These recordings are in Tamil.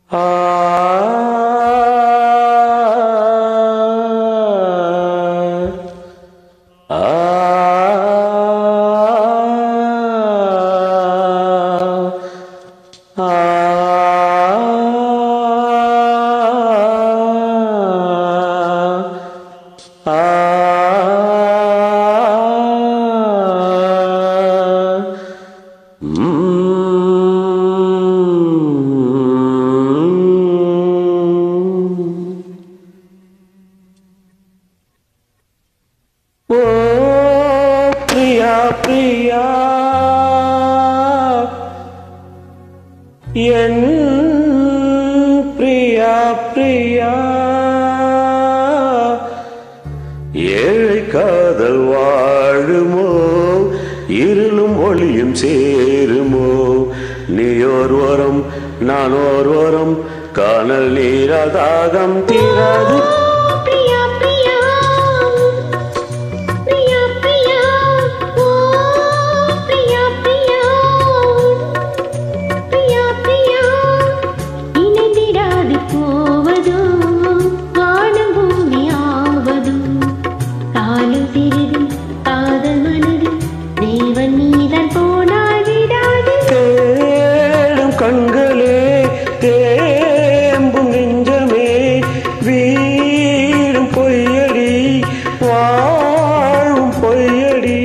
ஓ பிரியா பிரியா என் பிரியா பிரியா ஏழை காதல் வாழுமோ இருளும் ஒளியும் சேருமோ நீயோர் வரம் நான் ஓர் வரம் காணல் நீராதாகம் தீராது பிரியா பிரியா பிரியா பிரியா ஓ பிரியா பிரியா பிரியா பிரியா இணைந்திடாது போவதோ வானம் பூமி ஆவதோ காலம் சிறிது காதல் மனது தேவன் நீதான் போனால் விடாது தேடும் கண்களே தேம்பும் நெஞ்சமே வீடும் பொய்யடி வாழும் பொய்யடி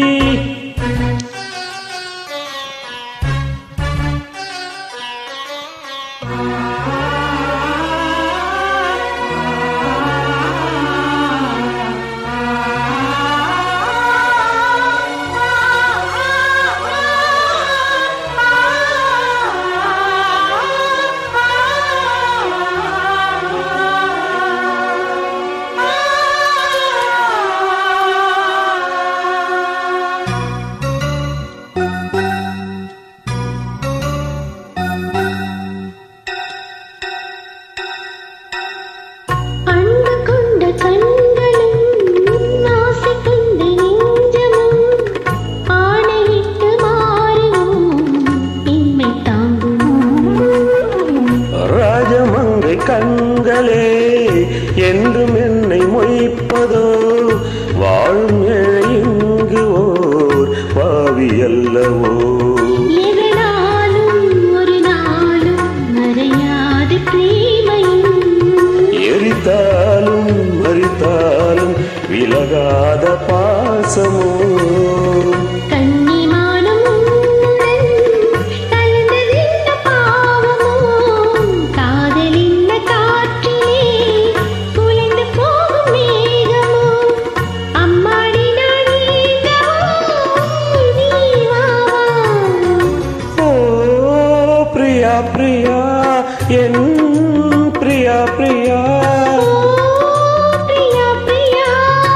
அன்பு கொண்ட கண்களும் ஆசை கொண்ட நெஞ்சமும் ஆணையிட்டு மாறுவோம் இன்மை தாங்கும் ராஜமங்கை கண்களே என்றும் என்னை மொய்ப்பதோ வாழும் ஏழை இங்கு ஓர் பாவி அல்லவோ எதனாலும் ஒரு நாளும் மறையாத பிரேமையும் எரித்தாலும் மறித்தாலும் விலகாத பாசமோ கன்னிமானம் உன்னுடன் கலந்ததென்ன பாவமோ காதலின்ன காற்றிலே குலைந்து போகும் மேகமோ அம்மாடி நான் நீங்கவோ நீ வா ஓ பிரியா பிரியா என் பிரியா பிரியா பிரியா பிரியா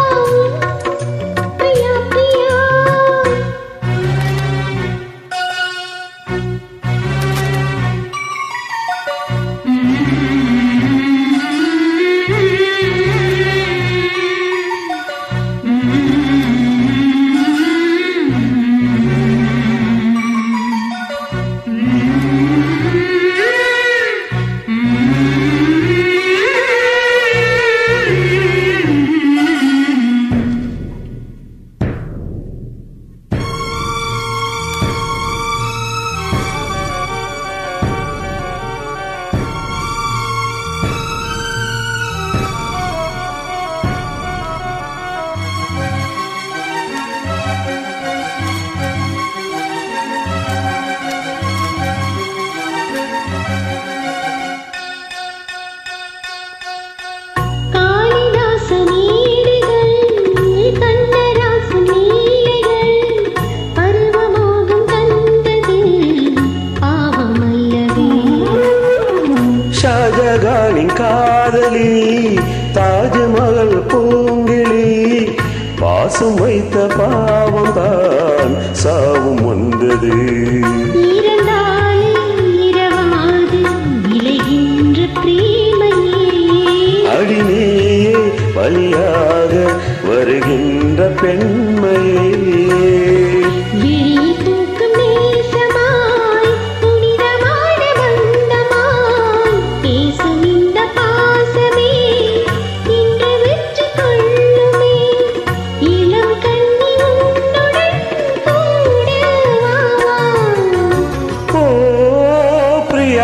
பிரியா பிரியா காளிதாசன் ஈடுகள் கண்ணராசன் லீலைகள் பருவமோகம் தந்தது பாவமல்லவே ஷாஜகானின் காதலி தாஜ்மஹல் பூங்கிழி பாசம் வைத்த பாவம் தான் சாவும் வந்தது இறந்தாலே இரவாது விளைகின்ற பிரேமையே அடிநீயே பலியாக வருகின்ற பெண்மையே விழி பூக்கும் நேசமாய் புனிதமான பந்தமாய்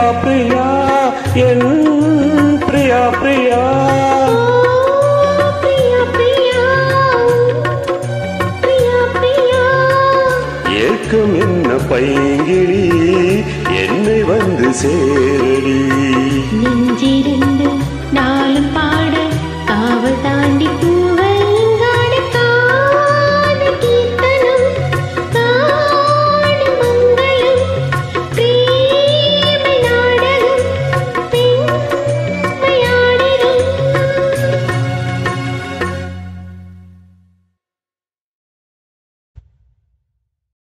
பிரியா பிரியா என் பிரியா பிரியா பிரியா பிரியா பிரியா பிரியா ஏக்கம் என்ன பைங்கிழி என்னை வந்து சேரடி நெஞ்சிருந்து நாளும் பாட